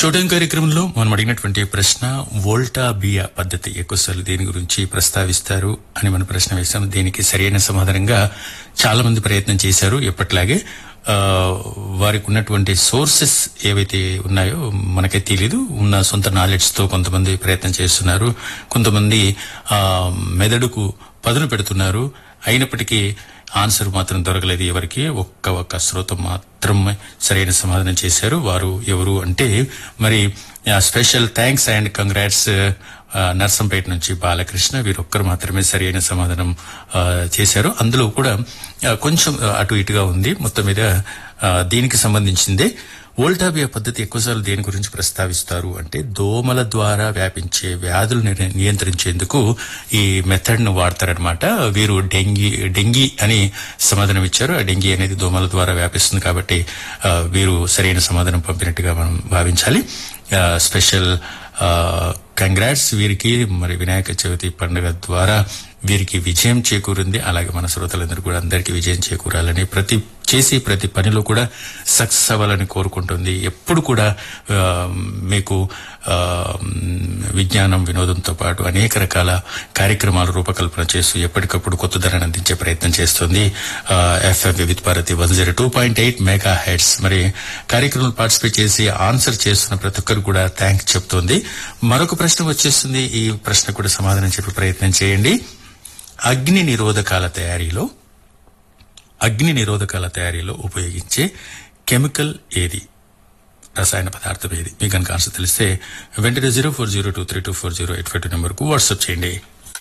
shooting కార్యక్రమంలో మనం అడిగినటువంటి ప్రశ్న వోల్టా బియా పద్ధతి ఎక్కువసార్లు దేని గురించి ప్రస్తావిస్తారు అని మన ప్రశ్న వేశాం దీనికి సరైన సమాధానంగా చాలా మంది ప్రయత్నం చేశారు ఎప్పట్లాగే ఆ, వారికి ఉన్నటువంటి సోర్సెస్ ఏవైతే ఉన్నాయో మనకే తెలియదు ఉన్న సొంత నాలెడ్జ్ తో కొంతమంది ప్రయత్నం చేస్తున్నారు కొంతమంది ఆ, మెదడుకు పదును పెడుతున్నారు అయినప్పటికీ ఆన్సర్ మాత్రం దొరకలేదు ఎవరికి ఒక్క ఒక్క శ్రోత మాత్రమే సరైన సమాధానం చేశారు వారు ఎవరు అంటే మరి ఆ, స్పెషల్ థ్యాంక్స్ అండ్ కంగ్రాట్స్ ఆ, నర్సంపేట నుంచి బాలకృష్ణ వీరొక్కరు మాత్రమే సరైన సమాధానం ఆ, చేశారు అందులో కూడా ఆ, కొంచెం ఆ, అటు ఇటుగా ఉంది మొత్తం మీద ఆ, దీనికి సంబంధించిందే వోల్టాబియా పద్ధతి ఎక్కువసార్లు దేని గురించి ప్రస్తావిస్తారు అంటే దోమల ద్వారా వ్యాపించే వ్యాధులు నిర- నియంత్రించేందుకు ఈ మెథడ్ ను వాడతారనమాట వీరు డెంగీ డెంగీ అని సమాధానం ఇచ్చారు ఆ డెంగీ అనేది దోమల ద్వారా వ్యాపిస్తుంది కాబట్టి ఆ, వీరు సరైన సమాధానం పంపినట్టుగా మనం భావించాలి ఆ, స్పెషల్ కంగ్రాట్స్ వీరికి మరి వినాయక చవితి పండుగ ద్వారా వీరికి విజయం చేకూరింది అలాగే మన శ్రోతలందరూ కూడా అందరికీ విజయం చేకూరాలని ప్రతి చేసే ప్రతి పనిలో కూడా సక్సెస్ అవ్వాలని కోరుకుంటుంది ఎప్పుడు కూడా ఆ, మీకు ఆ, విజ్ఞానం వినోదంతో పాటు అనేక రకాల కార్యక్రమాల రూపకల్పన చేస్తూ ఎప్పటికప్పుడు కొత్త ధరను అందించే ప్రయత్నం చేస్తుంది FM Vividh Bharati one zero two point eight mega heads మరి కార్యక్రమంలో పార్టిసిపేట్ చేసి ఆన్సర్ చేస్తున్న ప్రతి ఒక్కరు కూడా థ్యాంక్స్ చెప్తోంది మరొక ప్రశ్న వచ్చేస్తుంది ఈ ప్రశ్న కూడా సమాధానం చెప్పే ప్రయత్నం చేయండి అగ్ని నిరోధకాల తయారీలో అగ్ని నిరోధకాల తయారీలో ఉపయోగించే కెమికల్ ఏది రసాయన పదార్థం ఏది మీకు కనుక ఆన్సర్ తెలిస్తే వెంటనే zero four zero two three two four zero eight five two నెంబర్కు వాట్సాప్ చేయండి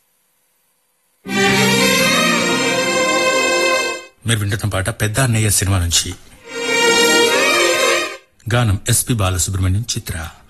మీరు వింటున్న పాట పెద్ద అన్నయ్య సినిమా నుంచి గానం ఎస్పి బాలసుబ్రహ్మణ్యం చిత్ర